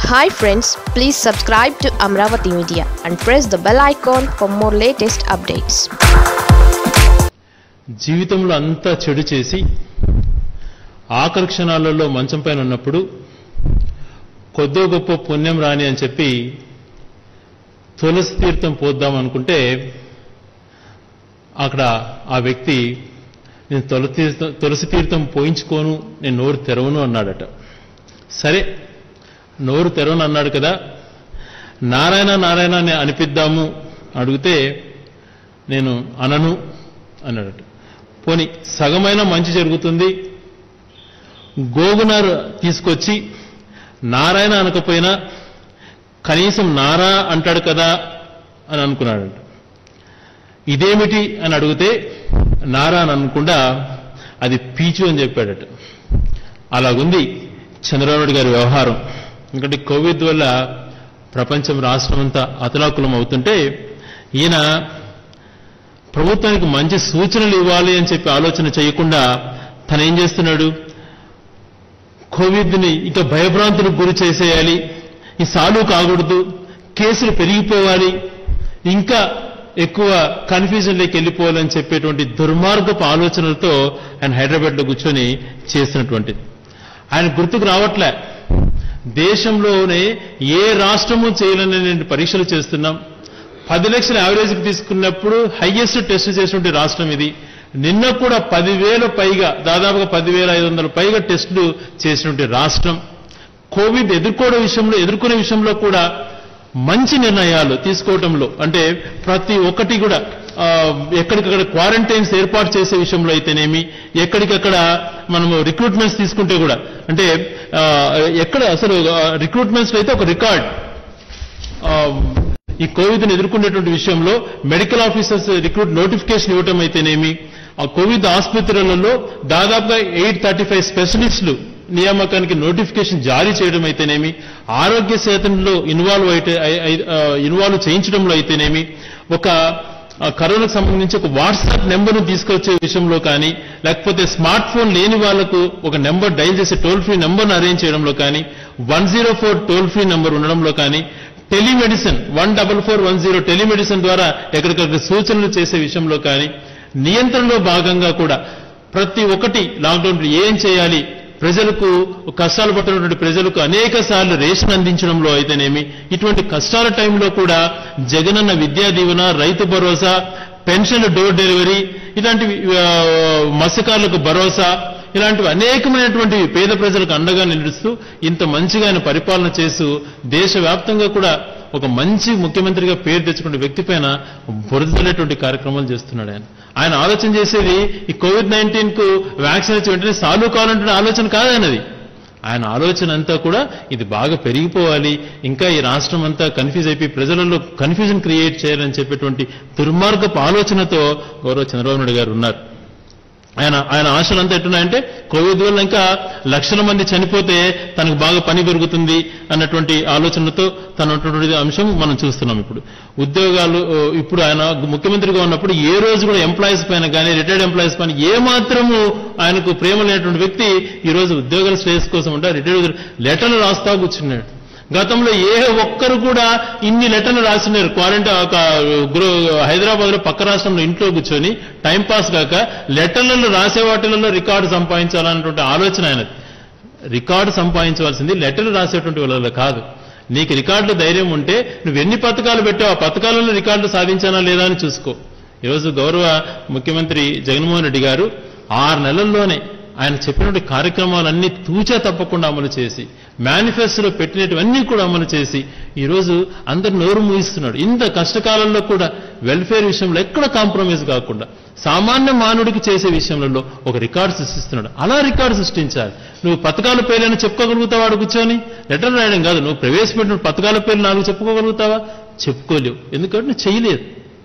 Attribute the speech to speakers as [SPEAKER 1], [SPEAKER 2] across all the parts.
[SPEAKER 1] hi friends please subscribe to Amaravati media and press the bell icon for more latest updates
[SPEAKER 2] జీవితంలో అంతా చెడు చేసి ఆఖరి క్షణాలలో మంచం పైన ఉన్నప్పుడు కొద్దో గొప్ప పుణ్యం రాని అని చెప్పి తులసి తీర్థం పోద్దాం అనుకుంటే అక్కడ ఆ వ్యక్తి నేను తొలి తీర్థం తులసి తీర్థం పోయించుకోను నేను నోరు తెరవను అన్నాడట సరే నోరు తెరవను అన్నాడు కదా నారాయణ నారాయణ అని అనిపిద్దాము అడిగితే నేను అనను అన్నాడట పోని సగమైన మంచి జరుగుతుంది గోగునారు తీసుకొచ్చి నారాయణ అనకపోయినా కనీసం నారా అంటాడు కదా అని అనుకున్నాడంట ఇదేమిటి అని అడిగితే నారా అని అనుకుండా అది పీచు అని చెప్పాడట అలాగుంది చంద్రబాబు నాయుడు గారి వ్యవహారం ఎందుకంటే కోవిడ్ వల్ల ప్రపంచం రాష్ట్రం అంతా అతలాకులం అవుతుంటే ఈయన ప్రభుత్వానికి మంచి సూచనలు ఇవ్వాలి అని చెప్పి ఆలోచన చేయకుండా తను ఏం చేస్తున్నాడు కోవిడ్ని ఇంకా భయభ్రాంతులకు గురి చేసేయాలి ఈ సాలు కాకూడదు కేసులు పెరిగిపోవాలి ఇంకా ఎక్కువ కన్ఫ్యూజన్లోకి వెళ్ళిపోవాలని చెప్పేటువంటి దుర్మార్గపు ఆలోచనలతో ఆయన హైదరాబాద్లో కూర్చొని చేసినటువంటిది ఆయన గుర్తుకు రావట్లే దేశంలోనే ఏ రాష్ట్రము చేయలేని పరీక్షలు చేస్తున్నాం పది లక్షల యావరేజ్కి తీసుకున్నప్పుడు హైయెస్ట్ టెస్ట్ చేసినటువంటి రాష్ట్రం ఇది నిన్న కూడా పదివేల పైగా దాదాపుగా పదివేల ఐదు వందల పైగా టెస్టులు చేసినటువంటి రాష్ట్రం కోవిడ్ ఎదుర్కోవడం విషయంలో ఎదుర్కొనే విషయంలో కూడా మంచి నిర్ణయాలు తీసుకోవడంలో అంటే ప్రతి ఒక్కటి కూడా ఆ, ఎక్కడికక్కడ క్వారంటైన్స్ ఏర్పాటు చేసే విషయంలో అయితేనేమి ఎక్కడికక్కడ మనము రిక్రూట్మెంట్స్ తీసుకుంటే కూడా అంటే ఆ, ఎక్కడ అసలు రిక్రూట్మెంట్స్ అయితే ఒక రికార్డ్ ఆ, ఈ కోవిడ్ని ఎదుర్కొనేటువంటి విషయంలో మెడికల్ ఆఫీసర్స్ రిక్రూట్ నోటిఫికేషన్ ఇవ్వటం అయితేనేమి ఆ కోవిడ్ ఆసుపత్రులలో దాదాపుగా ఎయిట్ థర్టీ ఫైవ్ స్పెషలిస్టులు నియామకానికి నోటిఫికేషన్ జారీ చేయడం అయితేనేమి ఆరోగ్య సేతనలో ఇన్వాల్వ్ అయితే ఐ- ఐ- ఆ, ఇన్వాల్వ్ చేయించడంలో అయితేనేమి ఒక ఆ, కరోనాకు సంబంధించి ఒక వాట్సాప్ నెంబర్ను తీసుకొచ్చే విషయంలో కానీ లేకపోతే స్మార్ట్ ఫోన్ లేని వాళ్లకు ఒక నెంబర్ డైల్ చేసే టోల్ ఫ్రీ నెంబర్ను అరేంజ్ చేయడంలో కానీ one zero four toll free number ఉండడంలో కానీ telemedicine one double four one zero telemedicine ద్వారా ఎక్కడికక్కడ సూచనలు చేసే విషయంలో కానీ నియంత్రణలో భాగంగా కూడా ప్రతి ఒక్కటి లాక్డౌన్ ఏం చేయాలి ప్రజలకు కష్టాలు పడుతున్నటువంటి ప్రజలకు అనేక సార్లు రేషన్ అందించడంలో అయితేనేమి ఇటువంటి కష్టాల టైంలో కూడా జగనన్న విద్యా దీవెన రైతు భరోసా పెన్షన్ డోర్ డెలివరీ ఇలాంటివి ఆ, మత్స్యకారులకు భరోసా ఇలాంటివి అనేకమైనటువంటి పేద ప్రజలకు అండగా నిలుస్తూ ఇంత మంచిగా ఆయన పరిపాలన చేస్తూ దేశవ్యాప్తంగా కూడా ఒక మంచి ముఖ్యమంత్రిగా పేరు తెచ్చుకునే వ్యక్తి పైన బురదలేటువంటి కార్యక్రమాలు చేస్తున్నాడు ఆయన ఆయన ఆలోచన చేసేది ఈ కోవిడ్ నైన్టీన్ కు వ్యాక్సిన్ ఇచ్చి వెంటనే సాల్వ్ కావాలంటే ఆలోచన కాదు ఆయనది ఆయన ఆలోచన అంతా కూడా ఇది బాగా పెరిగిపోవాలి ఇంకా ఈ రాష్ట్రం అంతా కన్ఫ్యూజ్ అయిపోయి ప్రజలలో కన్ఫ్యూజన్ క్రియేట్ చేయాలని చెప్పేటువంటి దుర్మార్గపు ఆలోచనతో గౌరవ చంద్రబాబు నాయుడు గారు ఉన్నారు ఆయన ఆయన ఆశలు అంతా ఎట్టున్నాయంటే కోవిడ్ వల్ల ఇంకా లక్షల మంది చనిపోతే తనకు బాగా పని పెరుగుతుంది అన్నటువంటి ఆలోచనతో తన ఉన్నటువంటి అంశం మనం చూస్తున్నాం ఇప్పుడు ఉద్యోగాలు ఓ, ఇప్పుడు ఆయన ముఖ్యమంత్రిగా ఉన్నప్పుడు ఏ రోజు కూడా ఎంప్లాయీస్ పైన కానీ రిటైర్డ్ ఎంప్లాయీస్ పైన ఏ మాత్రము ఆయనకు ప్రేమ లేనటువంటి వ్యక్తి ఈ రోజు ఉద్యోగాల శ్రేయస్ కోసం అంటే రిటైర్డ్ లెటర్లు రాస్తా కూర్చున్నాడు గతంలో ఏ ఒక్కరు కూడా ఇన్ని లెటర్లు రాసినారు క్వారంటైన్ ఒక హైదరాబాద్ లో పక్క రాష్ట్రంలో ఇంట్లో కూర్చొని టైం పాస్ కాక లెటర్లలో రాసే వాటిలలో రికార్డు సంపాదించాలన్నటువంటి ఆలోచన ఆయనది రికార్డు సంపాదించవలసింది లెటర్లు రాసేటువంటి వాళ్ళలో కాదు నీకు రికార్డులో ధైర్యం ఉంటే నువ్వు ఎన్ని పథకాలు పెట్టావు ఆ పథకాలలో రికార్డులు సాధించానా లేదా అని చూసుకో ఈరోజు గౌరవ ముఖ్యమంత్రి జగన్మోహన్ రెడ్డి గారు ఆరు నెలల్లోనే ఆయన చెప్పినటువంటి కార్యక్రమాలన్నీ తూచా తప్పకుండా అమలు చేసి మేనిఫెస్టోలో పెట్టినటువన్నీ కూడా అమలు చేసి ఈరోజు అందరు నోరు మూయిస్తున్నాడు ఇంత కష్టకాలంలో కూడా వెల్ఫేర్ విషయంలో ఎక్కడ కాంప్రమైజ్ కాకుండా సామాన్య మానవుడికి చేసే విషయంలో ఒక రికార్డు సృష్టిస్తున్నాడు అలా రికార్డు సృష్టించాలి నువ్వు పథకాల పేర్లను చెప్పుకోగలుగుతావా వాడు కూర్చొని లెటర్ రాయడం కాదు నువ్వు ప్రవేశపెట్టిన పథకాల పేర్లు నాలుగు చెప్పుకోగలుగుతావా చెప్పుకోలేవు ఎందుకంటే నువ్వు చేయలేదు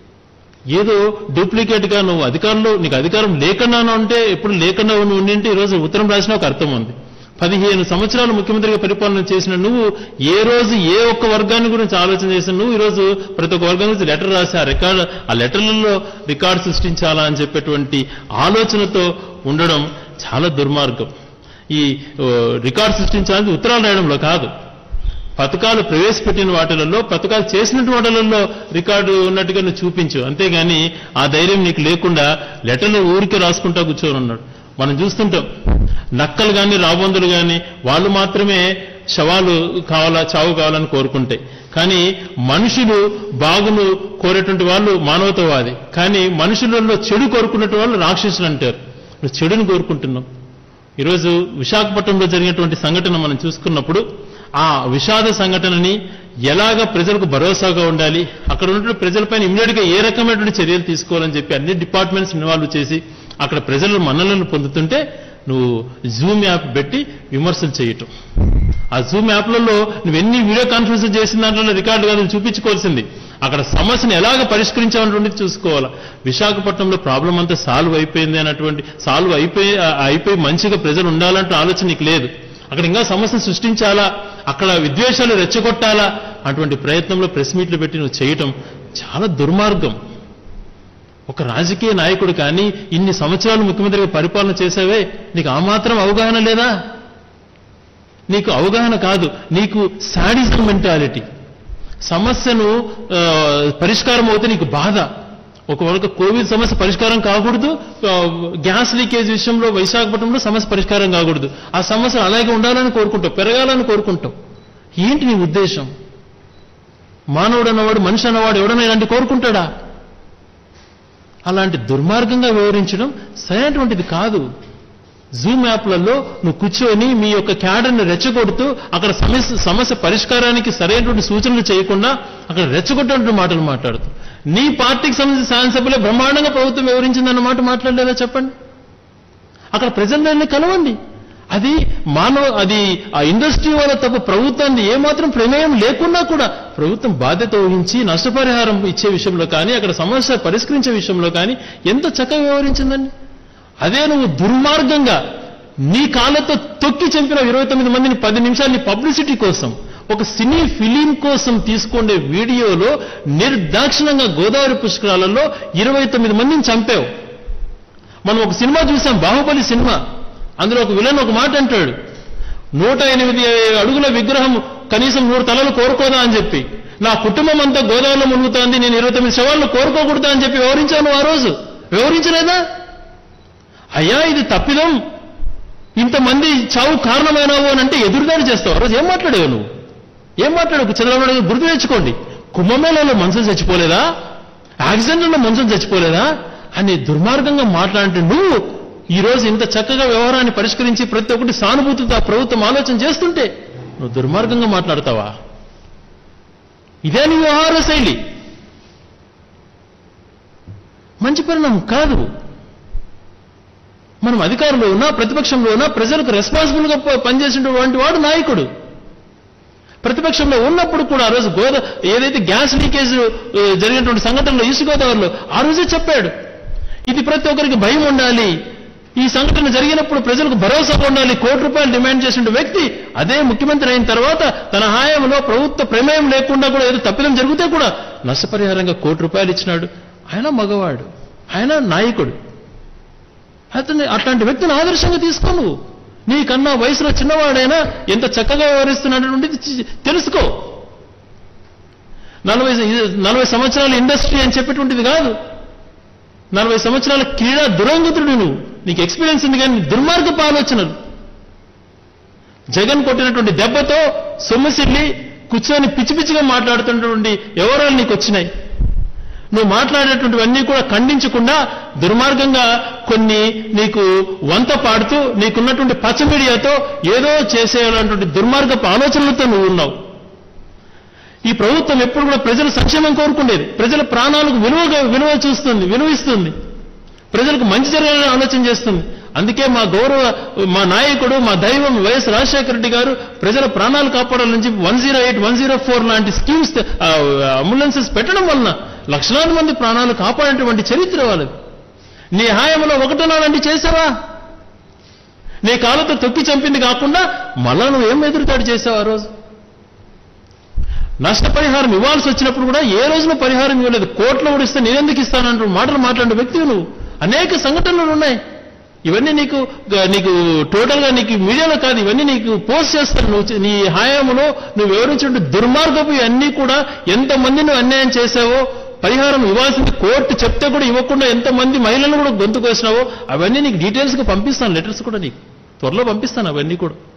[SPEAKER 2] ఏదో డూప్లికేట్ గా నువ్వు అధికారంలో నీకు అధికారం లేకుండా ఉంటే ఎప్పుడు లేకుండా నువ్వు ఉండింటే ఈరోజు ఉత్తరం రాసినా ఒక అర్థం ఉంది పదిహేను సంవత్సరాలు ముఖ్యమంత్రిగా పరిపాలన చేసిన నువ్వు ఏ రోజు ఏ ఒక్క వర్గాన్ని గురించి ఆలోచన చేసిన నువ్వు ఈరోజు ప్రతి ఒక్క వర్గం గురించి లెటర్ రాసి ఆ రికార్డు ఆ లెటర్లలో రికార్డు సృష్టించాలా అని చెప్పేటువంటి ఆలోచనతో ఉండడం చాలా దుర్మార్గం ఈ ఓ, రికార్డు సృష్టించాలని ఉత్తరాలు రాయడంలో కాదు పథకాలు ప్రవేశపెట్టిన వాటిలలో పథకాలు చేసినటువంటి వాటిలలో రికార్డు ఉన్నట్టుగా నువ్వు చూపించు అంతేగాని ఆ ధైర్యం నీకు లేకుండా లెటర్లు ఊరికే రాసుకుంటా కూర్చొని ఉన్నాడు మనం చూస్తుంటాం నక్కలు కానీ రాబందులు కానీ వాళ్ళు మాత్రమే శవాలు కావాలా చావు కావాలని కోరుకుంటాయి కానీ మనుషులు బాగును కోరేటువంటి వాళ్ళు మానవతావాది కానీ మనుషులలో చెడు కోరుకున్నట్టు వాళ్ళు రాక్షసులు అంటారు నువ్వు చెడుని కోరుకుంటున్నావు ఈరోజు విశాఖపట్నంలో జరిగినటువంటి సంఘటన మనం చూసుకున్నప్పుడు ఆ విషాద సంఘటనని ఎలాగ ప్రజలకు భరోసాగా ఉండాలి అక్కడ ఉన్నటువంటి ప్రజలపైన ఇమ్మీడియట్ గా ఏ రకమైనటువంటి చర్యలు తీసుకోవాలని చెప్పి అన్ని డిపార్ట్మెంట్స్ ఇన్వాల్వ్ చేసి అక్కడ ప్రజల మన్నలను పొందుతుంటే నువ్వు జూమ్ యాప్ పెట్టి విమర్శలు చేయటం ఆ జూమ్ యాప్లలో నువ్వు ఎన్ని వీడియో కాన్ఫరెన్స్ చేసిన దాంట్లో రికార్డు కాదు నువ్వు చూపించుకోవాల్సింది అక్కడ సమస్యను ఎలాగ పరిష్కరించామన్నటువంటిది చూసుకోవాలా విశాఖపట్నంలో ప్రాబ్లం అంతా సాల్వ్ అయిపోయింది అన్నటువంటి సాల్వ్ అయిపోయి ఆ- అయిపోయి మంచిగా ప్రజలు ఉండాలంటే ఆలోచన నీకు లేదు అక్కడ ఇంకా సమస్యను సృష్టించాలా అక్కడ విద్వేషాలు రెచ్చగొట్టాలా అటువంటి ప్రయత్నంలో ప్రెస్ మీట్లు పెట్టి నువ్వు చేయటం చాలా దుర్మార్గం ఒక రాజకీయ నాయకుడు కానీ ఇన్ని సంవత్సరాలు ముఖ్యమంత్రిగా పరిపాలన చేసావే నీకు ఆ మాత్రం అవగాహన లేదా నీకు అవగాహన కాదు నీకు సాడిజం మెంటాలిటీ సమస్యను ఆ, పరిష్కారం అవుతే నీకు బాధ ఒకవేళ కోవిడ్ సమస్య పరిష్కారం కాకూడదు ఆ, గ్యాస్ లీకేజ్ విషయంలో విశాఖపట్నంలో సమస్య పరిష్కారం కాకూడదు ఆ సమస్య అలాగే ఉండాలని కోరుకుంటావు పెరగాలని కోరుకుంటావు ఏంటి నీ ఉద్దేశం మానవుడు అన్నవాడు మనిషి అన్నవాడు ఎవడన్నా ఇలాంటి కోరుకుంటాడా అలాంటి దుర్మార్గంగా వివరించడం సరైనటువంటిది కాదు జూమ్ యాప్లలో నువ్వు కూర్చొని మీ యొక్క క్యాడర్ని రెచ్చగొడుతూ అక్కడ సమస్య సమస్య పరిష్కారానికి సరైనటువంటి సూచనలు చేయకుండా అక్కడ రెచ్చగొట్టినటువంటి మాటలు మాట్లాడుతూ నీ పార్టీకి సంబంధించిన శాసనసభలో బ్రహ్మాండంగా ప్రభుత్వం వివరించిందన్న మాట మాట్లాడలేదా చెప్పండి అక్కడ ప్రజల్ని కలవండి అది మానవ అది ఆ ఇండస్ట్రీ వాళ్ళ తప్ప ప్రభుత్వాన్ని ఏమాత్రం ప్రమేయం లేకున్నా కూడా ప్రభుత్వం బాధ్యత వహించి నష్టపరిహారం ఇచ్చే విషయంలో కానీ అక్కడ సమస్య పరిష్కరించే విషయంలో కానీ ఎంత చక్కగా వివరించిందండి అదే నువ్వు దుర్మార్గంగా నీ కాళ్ళతో తొక్కి చంపిన ఇరవై తొమ్మిది మందిని పది నిమిషాలు నీ పబ్లిసిటీ కోసం ఒక సినీ ఫిలిం కోసం తీసుకునే వీడియోలో నిర్దాక్షిణంగా గోదావరి పుష్కరాలలో ఇరవై తొమ్మిది మందిని చంపావు మనం ఒక సినిమా చూసాం బాహుబలి సినిమా అందులో ఒక విలన్ ఒక మాట అంటాడు నూట ఎనిమిది అడుగుల విగ్రహం కనీసం నూరు తలలు కోరుకోదా అని చెప్పి నా కుటుంబం అంతా గోదావరిలో మునుగుతోంది నేను ఇరవై తొమ్మిది శవాలను కోరుకోకూడదా అని చెప్పి వివరించాను ఆ రోజు వివరించలేదా అయ్యా ఇది తప్పిదం ఇంతమంది చావు కారణమైనావు అని అంటే ఎదురుదాడి చేస్తావు ఆ రోజు ఏం మాట్లాడేవు నువ్వు ఏం మాట్లాడవు చంద్రబాబు నాయుడు గుర్తు తెచ్చుకోండి కుంభమేళలో మనుషులు చచ్చిపోలేదా యాక్సిడెంట్లో మనుషులు చచ్చిపోలేదా అని దుర్మార్గంగా మాట్లాడితే నువ్వు ఈ రోజు ఇంత చక్కగా వ్యవహారాన్ని పరిష్కరించి ప్రతి ఒక్కటి సానుభూతితో ఆ ప్రభుత్వం ఆలోచన చేస్తుంటే నువ్వు దుర్మార్గంగా మాట్లాడతావా ఇదే నీ వ్యవహార శైలి మంచి పరిణామం కాదు మనం అధికారంలో ఉన్నా ప్రతిపక్షంలో ఉన్నా ప్రజలకు రెస్పాన్సిబుల్ గా ప- పనిచేసినటువంటి వాడు నాయకుడు ప్రతిపక్షంలో ఉన్నప్పుడు కూడా ఆ రోజు గోదా ఏదైతే గ్యాస్ లీకేజ్ ఆ, జరిగినటువంటి సంఘటనలో ఈస్ట్ గోదావరిలో ఆ రోజే చెప్పాడు ఇది ప్రతి ఒక్కరికి భయం ఉండాలి ఈ సంఘటన జరిగినప్పుడు ప్రజలకు భరోసా ఉండాలి కోటి రూపాయలు డిమాండ్ చేసిన వ్యక్తి అదే ముఖ్యమంత్రి అయిన తర్వాత తన హాయంలో ప్రభుత్వ ప్రమేయం లేకుండా కూడా ఏదో తప్పిదం జరిగితే కూడా నష్టపరిహారంగా కోటి రూపాయలు ఇచ్చినాడు ఆయన మగవాడు ఆయన నాయకుడు అతన్ని అట్లాంటి వ్యక్తిని ఆదర్శంగా తీసుకో నువ్వు నీకన్నా వయసులో చిన్నవాడైనా ఎంత చక్కగా వ్యవహరిస్తున్నటువంటిది చి- తెలుసుకో నలభై నలభై సంవత్సరాల ఇండస్ట్రీ అని చెప్పేటువంటిది కాదు నలభై సంవత్సరాల క్రీడా దురంగతుడు నువ్వు నీకు ఎక్స్పీరియన్స్ ఉంది కానీ దుర్మార్గపు ఆలోచనలు జగన్ కొట్టినటువంటి దెబ్బతో సొమ్ముసిల్లి కూర్చొని పిచ్చి పిచ్చిగా మాట్లాడుతున్నటువంటి వివరాలు నీకు వచ్చినాయి నువ్వు మాట్లాడేటువంటివన్నీ కూడా ఖండించకుండా దుర్మార్గంగా కొన్ని నీకు వంత పాడుతూ నీకున్నటువంటి పచ్చ మీడియాతో ఏదో చేసేయాలన్నటువంటి దుర్మార్గపు ఆలోచనలతో నువ్వు ఉన్నావు ఈ ప్రభుత్వం ఎప్పుడు కూడా ప్రజల సంక్షేమం కోరుకునేది ప్రజల ప్రాణాలకు విలువగా విలువ చూస్తుంది విలువ ఇస్తుంది ప్రజలకు మంచి జరగాలని ఆలోచన చేస్తుంది అందుకే మా గౌరవ మా నాయకుడు మా దైవం వైఎస్ రాజశేఖర రెడ్డి గారు ప్రజల ప్రాణాలు కాపాడాలని చెప్పి one zero eight one zero four లాంటి స్కీమ్స్ అంబులెన్సెస్ పెట్టడం వలన లక్షలాది మంది ప్రాణాలు కాపాడేటువంటి చరిత్ర వాళ్ళది నీ హాయంలో ఒకటో నాలంటి చేసావా నీ కాళ్ళతో తొక్కి చంపింది కాకుండా మళ్ళా నువ్వు ఏం ఎదురుతాడు చేసావు ఆ రోజు నష్టపరిహారం ఇవ్వాల్సి వచ్చినప్పుడు కూడా ఏ రోజున పరిహారం ఇవ్వలేదు కోట్లు కూడా ఇస్తే నేనెందుకు ఇస్తానంటూ మాటలు మాట్లాడిన వ్యక్తివి నువ్వు అనేక సంఘటనలు ఉన్నాయి ఇవన్నీ నీకు గ- నీకు టోటల్ గా నీకు మీడియాలో కాదు ఇవన్నీ నీకు పోస్ట్ చేస్తాను నువ్వు చే- నీ హయాంలో నువ్వు వివరించిన దుర్మార్గపు అన్నీ కూడా ఎంతమంది నువ్వు అన్యాయం చేశావో పరిహారం ఇవ్వాల్సింది కోర్టు చెప్తే కూడా ఇవ్వకుండా ఎంతమంది మహిళలను కూడా గొంతు కోసినావో అవన్నీ నీకు డీటెయిల్స్ గా పంపిస్తాను లెటర్స్ కూడా నీకు త్వరలో పంపిస్తాను అవన్నీ కూడా